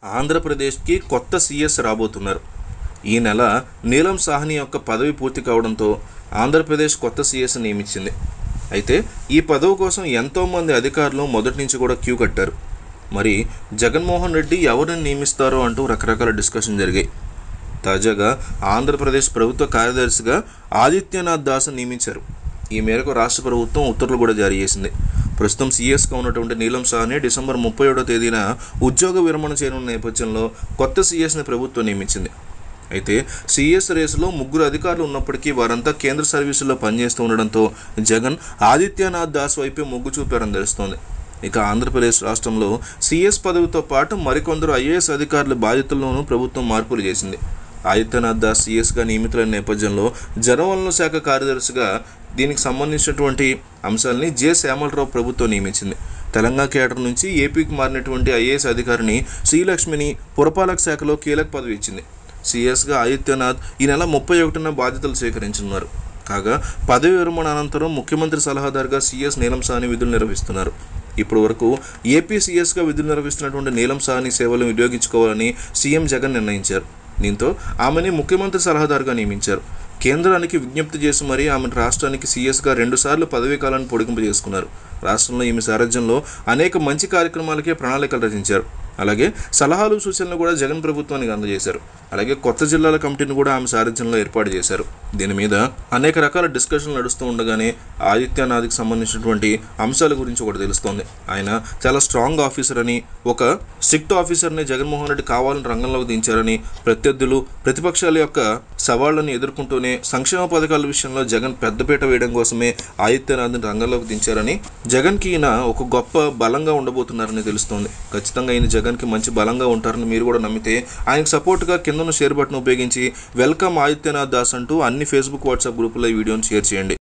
ఆంధ్రప్రదేశ్కి కొత్త సీఎస్ రాబోతున్నారు ఈ నెల నీలం సాహ్ని యొక్క పదవి పూర్తి కావడంతో ఆంధ్రప్రదేశ్ కొత్త సీఎస్ నియమించింది అయితే ఈ పదవి కోసం ఎంతోమంది అధికారులు మొదటి నుంచి కూడా క్యూ కట్టారు మరి జగన్మోహన్ రెడ్డి ఎవరిని నియమిస్తారో అంటూ రకరకాల డిస్కషన్ జరిగాయి తాజాగా ఆంధ్రప్రదేశ్ ప్రభుత్వ కార్యదర్శిగా ఆదిత్యనాథ్ దాస్ నియమించారు ఈ మేరకు రాష్ట్ర ప్రభుత్వం ఉత్తర్వులు కూడా జారీ చేసింది ప్రస్తుతం సీఎస్గా ఉన్నటువంటి నీలం సాహ్ని డిసెంబర్ ముప్పై ఏడో తేదీన ఉద్యోగ విరమణ చేయనున్న నేపథ్యంలో కొత్త సీఎస్ని ప్రభుత్వం నియమించింది అయితే సీఎస్ రేసులో ముగ్గురు అధికారులు ఉన్నప్పటికీ వారంతా కేంద్ర సర్వీసుల్లో పనిచేస్తూ ఉండడంతో జగన్ ఆదిత్యనాథ్ దాస్ వైపే మొగ్గు చూపారని తెలుస్తోంది ఇక ఆంధ్రప్రదేశ్ రాష్ట్రంలో సీఎస్ పదవితో పాటు మరికొందరు ఐఏఎస్ అధికారుల బాధ్యతల్లోనూ ప్రభుత్వం మార్పులు చేసింది ఆదిత్యనాథ్ దాస్ సీఎస్గా నియమితులైన నేపథ్యంలో జలవనరుల శాఖ కార్యదర్శిగా దీనికి సంబంధించినటువంటి అంశాలని జె శ్యామలరావు ప్రభుత్వం నియమించింది తెలంగాణ కేడర్ నుంచి ఏపీకి మారినటువంటి ఐఏఎస్ అధికారిని శ్రీలక్ష్మిని పురపాలక శాఖలో కీలక పదవి ఇచ్చింది సీఎస్గా ఆదిత్యనాథ్ ఈ నెల ముప్పై ఒకటిన బాధ్యతలు స్వీకరించనున్నారు కాగా పదవి విరమణ అనంతరం ముఖ్యమంత్రి సలహాదారుగా సీఎస్ నీలం సాహ్ని విధులు నిర్వహిస్తున్నారు ఇప్పటి వరకు ఏపీ సీఎస్గా విధులు నిర్వహిస్తున్నటువంటి నీలం సాహ్ని సేవలను వినియోగించుకోవాలని సీఎం జగన్ నిర్ణయించారు దీంతో ఆమెని ముఖ్యమంత్రి సలహాదారుగా నియమించారు కేంద్రానికి విజ్ఞప్తి చేసి మరీ ఆమెను రాష్ట్రానికి సీఎస్గా రెండుసార్లు పదవీ కాలాన్ని పొడిగింపు చేసుకున్నారు రాష్ట్రంలో ఈమె సారథ్యంలో అనేక మంచి కార్యక్రమాలకే ప్రణాళికలు రచించారు అలాగే సలహాలు సూచనలు కూడా జగన్ ప్రభుత్వానికి అందజేశారు అలాగే కొత్త జిల్లాల కమిటీని కూడా ఆమె సారథ్యంలో ఏర్పాటు చేశారు దీని మీద అనేక రకాల డిస్కషన్లు నడుస్తూ ఉండగానే ఆదిత్యనాథ్కి సంబంధించినటువంటి అంశాల గురించి ఒకటి తెలుస్తోంది ఆయన చాలా స్ట్రాంగ్ ఆఫీసర్ అని ఒక స్ట్రిక్ట్ ఆఫీసర్ని జగన్మోహన్ రెడ్డి కావాలని రంగంలోకి దించారని ప్రత్యర్థులు ప్రతిపక్షాల యొక్క సవాళ్లను ఎదుర్కొంటూనే సంక్షేమ పథకాల విషయంలో జగన్ పెద్దపీట వేయడం కోసమే ఆదిత్యనాథ్ని రంగంలోకి దించారని జగన్కి ఈయన ఒక గొప్ప బలంగా ఉండబోతున్నారని తెలుస్తోంది ఖచ్చితంగా ఈయన జగన్కి మంచి బలంగా ఉంటారని మీరు కూడా నమ్మితే ఆయనకు సపోర్ట్గా కింద ఉన్న షేర్ బటన్ ఉపయోగించి వెల్కమ్ ఆదిత్యనాథ్ దాస్ అంటూ అన్ని ఫేస్బుక్ వాట్సాప్ గ్రూపుల్లో ఈ వీడియోని షేర్ చేయండి